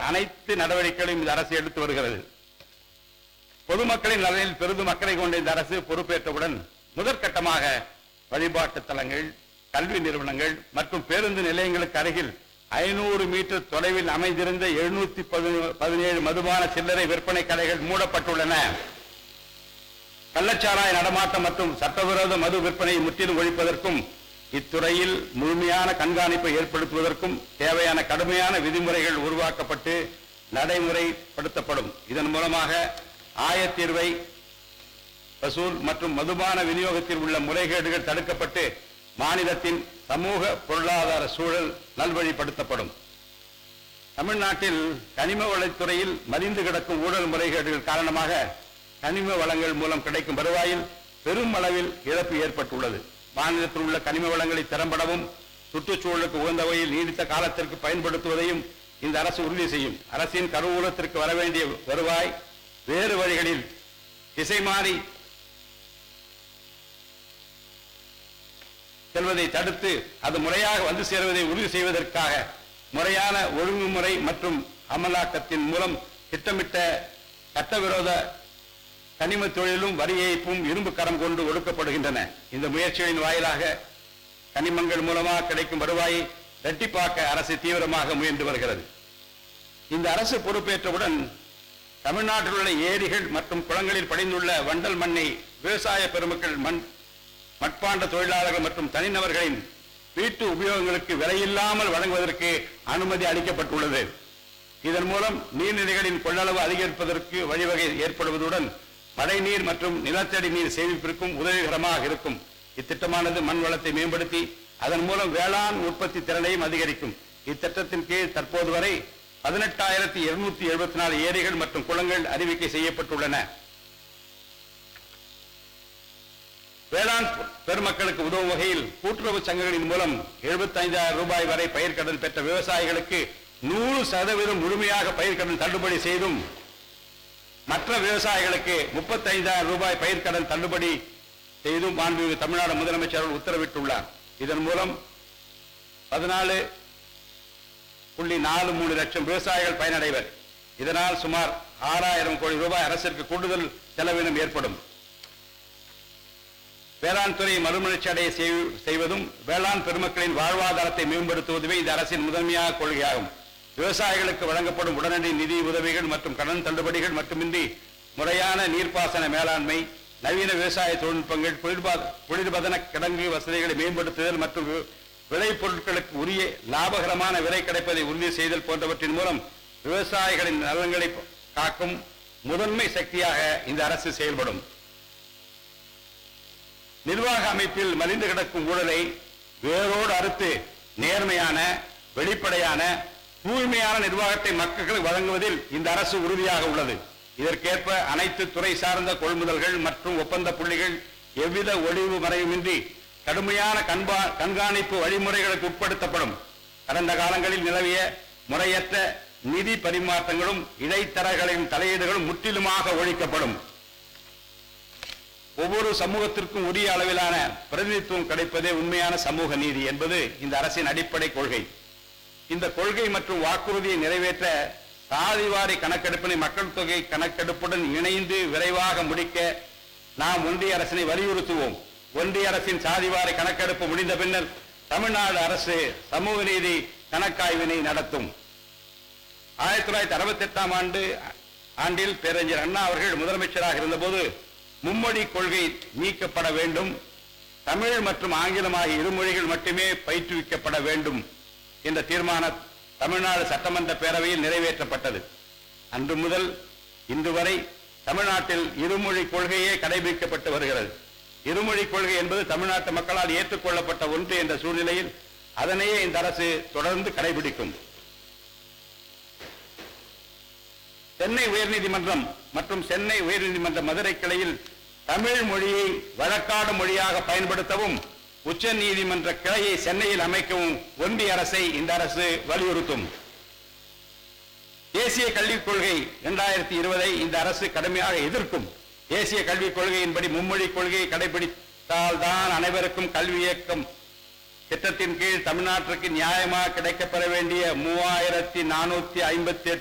அனைத்து நடவடிக்கைகளையும் இந்த அரசு எடுத்து வருகிறது பொதுமக்களின் நலனில் பெரிதும் அக்கறை கொண்ட இந்த அரசு பொறுப்பேற்றவுடன் முதற்கட்டமாக வழிபாட்டு தலங்கள் கல்வி நிறுவனங்கள் மற்றும் பேருந்து நிலையங்களுக்கு அருகில் ஐநூறு மீட்டர் தொலைவில் அமைந்திருந்த எழுநூத்தி பதினேழு மதுபான சில்லறை விற்பனை கடைகள் மூடப்பட்டுள்ளன கள்ளச்சாராய நடமாட்டம் மற்றும் சட்டவிரோத மது விற்பனையை முற்றிலும் ஒழிப்பதற்கும் இத்துறையில் முழுமையான கண்காணிப்பை ஏற்படுத்துவதற்கும் தேவையான கடுமையான விதிமுறைகள் உருவாக்கப்பட்டு நடைமுறைப்படுத்தப்படும் இதன் மூலமாக ஆயத்தீர்வை வசூல் மற்றும் மதுபான விநியோகத்தில் உள்ள முறைகேடுகள் தடுக்கப்பட்டு மாநிலத்தின் சமூக பொருளாதார சூழல் நல்வழிப்படுத்தப்படும் தமிழ்நாட்டில் கனிம வளத்துறையில் மலிந்து கிடக்கும் ஊழல் முறைகேடுகள் காரணமாக கனிம வளங்கள் மூலம் கிடைக்கும் வருவாயில் பெரும் அளவில் இழப்பு ஏற்பட்டுள்ளது மாநிலத்தில் உள்ள கனிம வளங்களை திறம்படவும் சுற்றுச்சூழலுக்கு உகந்த வகையில் நீடித்த காலத்திற்கு பயன்படுத்துவதையும் இந்த அரசு உறுதி செய்யும் அரசின் கருவூலத்திற்கு வர வேண்டிய வருவாய் வேறு வழிகளில் திசை மாறி செல்வதை தடுத்து அது முறையாக வந்து சேருவதை உறுதி செய்வதற்காக முறையான ஒழுங்குமுறை மற்றும் அமலாக்கத்தின் மூலம் திட்டமிட்ட சட்டவிரோத கனிம தொழிலும் வரி ஏய்ப்பும் இரும்பு கரம் கொண்டு ஒடுக்கப்படுகின்றன இந்த முயற்சிகளின் வாயிலாக கனிமங்கள் மூலமாக கிடைக்கும் வருவாயை இரட்டிப்பாக்க அரசு தீவிரமாக முயன்று வருகிறது இந்த அரசு பொறுப்பேற்றவுடன் தமிழ்நாட்டில் உள்ள ஏரிகள் மற்றும் குளங்களில் படிந்துள்ள வண்டல் மண்ணை விவசாய பெருமக்கள் மண் மட்பாண்ட தொழிலாளர்கள் மற்றும் தனிநபர்களின் வீட்டு உபயோகங்களுக்கு விலையில்லாமல் வழங்குவதற்கு அனுமதி அளிக்கப்பட்டுள்ளது இதன் மூலம் நீர்நிலைகளின் கொள்ளளவு அதிகரிப்பதற்கு வழிவகை ஏற்படுவதுடன் மழைநீர் மற்றும் நிலத்தடி நீர் சேமிப்பிற்கும் உதவிகரமாக இருக்கும் இத்திட்டமானது மண் வளத்தை மேம்படுத்தி அதன் மூலம் வேளாண் உற்பத்தி திறனையும் அதிகரிக்கும் இத்திட்டத்தின் கீழ் தற்போது வரை பதினெட்டாயிரத்தி இருநூத்தி எழுபத்தி நாலு ஏரிகள் மற்றும் குளங்கள் அறிவிக்கை செய்யப்பட்டுள்ளன வேளாண் பெருமக்களுக்கு உதவும் வகையில் கூட்டுறவு சங்கங்களின் மூலம் 75000 ரூபாய் வரை பயிர்க்கடன் பெற்ற விவசாயிகளுக்கு நூறு சதவீதம் முழுமையாக பயிர்க்கடன் தள்ளுபடி செய்தும் மற்ற விவசாயிகளுக்கு 35000 ரூபாய் பயிர்க்கடன் தள்ளுபடி செய்தும் மாண்புமிகு தமிழ்நாடு முதலமைச்சர் அவர்கள் உத்தரவிட்டுள்ளார் இதன் மூலம் பதினாலு புள்ளி நாலு மூணு லட்சம் விவசாயிகள் பயனடைவர் இதனால் சுமார் ஆறாயிரம் கோடி ரூபாய் அரசிற்கு கூடுதல் செலவினம் ஏற்படும் வேளாண் துறை மறுமலர்ச்சி அடைய செய்- செய்வதும் வேளாண் பெருமக்களின் வாழ்வாதாரத்தை மேம்படுத்துவதுமே இந்த அரசின் முதன்மையாக கொள்கையாகும் விவசாயிகளுக்கு வழங்கப்படும் உடனடி நிதி உதவிகள் மற்றும் கடன் தள்ளுபடிகள் மட்டுமின்றி முறையான நீர்ப்பாசன மேலாண்மை நவீன விவசாய தொழில்நுட்பங்கள் குளிர்பா- குளிர்பதன கிடங்கு வசதிகளை மேம்படுத்துதல் மற்றும் வி- விளைபொருட்களுக்கு உரிய லாபகரமான விலை கிடைப்பதை உறுதி செய்தல் போன்றவற்றின் மூலம் விவசாயிகளின் நலன்களை காக்கும் முதன்மை சக்தியாக இந்த அரசு செயல்படும் நிர்வாக அமைப்பில் மலிந்து கிடக்கும் ஊழலை வேரோடு அறுத்து நேர்மையான வெளிப்படையான தூய்மையான நிர்வாகத்தை மக்களுக்கு வழங்குவதில் இந்த அரசு உறுதியாக உள்ளது இதற்கேற்ப அனைத்து துறை சார்ந்த கொள்முதல்கள் மற்றும் ஒப்பந்த புள்ளிகள் எவ்வித ஒளிவு மறைவுமின்றி கடுமையான கண்பா- கண்காணிப்பு வழிமுறைகளுக்கு உட்படுத்தப்படும் கடந்த காலங்களில் நிலவிய முறையற்ற நிதி பரிமாற்றங்களும் இடைத்தரகர்களின் தலையீடுகளும் முற்றிலுமாக ஒழிக்கப்படும் ஒவ்வொரு சமூகத்திற்கும் உரிய அளவிலான பிரதிநிதித்துவம் கிடைப்பதே உண்மையான சமூக நீதி என்பது இந்த அரசின் அடிப்படை கொள்கை இந்த கொள்கை மற்றும் வாக்குறுதியை நிறைவேற்ற சாதிவாரி கணக்கெடுப்பினை மக்கள் தொகை கணக்கெடுப்புடன் இணைந்து விரைவாக முடிக்க நாம் ஒன்றிய அரசினை வலியுறுத்துவோம் ஒன்றிய அரசின் சாதிவாரி கணக்கெடுப்பு முடிந்த பின்னர் தமிழ்நாடு அரசு சமூக நீதி கணக்காய்வினை நடத்தும் ஆயிரத்தி தொள்ளாயிரத்தி அறுபத்தி எட்டாம் ஆண்டு ஆண்டில் பேரறிஞர் அண்ணா அவர்கள் முதலமைச்சராக இருந்தபோது மும்மொழி கொள்கை நீக்கப்பட வேண்டும் தமிழ் மற்றும் ஆங்கிலம் ஆகிய இரு மொழிகள் மட்டுமே பயிற்றுவிக்கப்பட வேண்டும் என்ற தீர்மானம் தமிழ்நாடு சட்டமன்ற பேரவையில் நிறைவேற்றப்பட்டது அன்று முதல் இன்று வரை தமிழ்நாட்டில் இருமொழி கொள்கையே கடைபிடிக்கப்பட்டு வருகிறது இருமொழி கொள்கை என்பது தமிழ்நாட்டு மக்களால் ஏற்றுக்கொள்ளப்பட்ட ஒன்று என்ற சூழ்நிலையில் அதனையே இந்த அரசு தொடர்ந்து கடைபிடிக்கும் சென்னை உயர்நீதிமன்றம் மற்றும் சென்னை உயர்நீதிமன்ற மதுரை கிளையில் தமிழ் மொழியை வழக்காடு மொழியாக பயன்படுத்தவும் உச்ச நீதிமன்ற கிளையை சென்னையில் அமைக்கவும் ஒன்றிய அரசை இந்த அரசு வலியுறுத்தும் தேசிய கல்விக் கொள்கை இரண்டாயிரத்தி இருபதை இந்த அரசு கடுமையாக எதிர்க்கும் தேசிய கல்விக் கொள்கையின்படி மும்மொழி கொள்கையை கடைபிடித்தால்தான் அனைவருக்கும் கல்வி இயக்கம் திட்டத்தின் கீழ் தமிழ்நாட்டிற்கு நியாயமாக கிடைக்கப்பெற வேண்டிய மூவாயிரத்தி நானூத்தி ஐம்பத்தி எட்டு